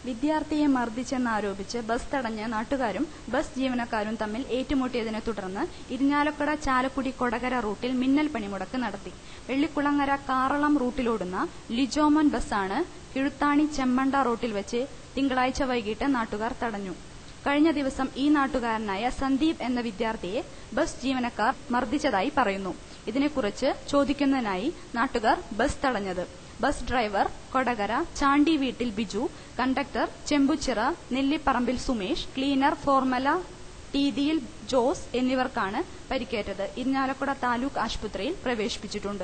വിദ്യാർത്ഥിയെ മർദ്ദിച്ചെന്നാരോപിച്ച് ബസ് തടഞ്ഞ നാട്ടുകാരും ബസ് ജീവനക്കാരും തമ്മിൽ ഏറ്റുമുട്ടിയതിനെ തുടർന്ന് ഇരിങ്ങാലക്കുട ചാലക്കുടി കൊടകര റൂട്ടിൽ മിന്നൽ പണിമുടക്ക് നടത്തി വെള്ളിക്കുളങ്ങര കാറളം റൂട്ടിലോടുന്ന ലിജോമോൻ ബസ്സാണ് കിഴുത്താണി ചെമ്മണ്ട റൂട്ടിൽ വെച്ച് തിങ്കളാഴ്ച വൈകിട്ട് നാട്ടുകാർ തടഞ്ഞു കഴിഞ്ഞ ദിവസം ഈ നാട്ടുകാരനായ സന്ദീപ് എന്ന വിദ്യാർത്ഥിയെ ബസ് ജീവനക്കാർ മർദ്ദിച്ചതായി പറയുന്നു ഇതിനെക്കുറിച്ച് ചോദിക്കുന്നതിനായി നാട്ടുകാർ ബസ് തടഞ്ഞത് ബസ് ഡ്രൈവർ കൊടകര ചാണ്ടി വീട്ടിൽ ബിജു കണ്ടക്ടർ ചെമ്പുച്ചിറ നെല്ലിപ്പറമ്പിൽ സുമേഷ് ക്ലീനർ ഫോർമല ടീതിയിൽ ജോസ് എന്നിവർക്കാണ് പരിക്കേറ്റത് ഇരിഞ്ഞാലക്കുട താലൂക്ക് ആശുപത്രിയിൽ പ്രവേശിപ്പിച്ചിട്ടുണ്ട്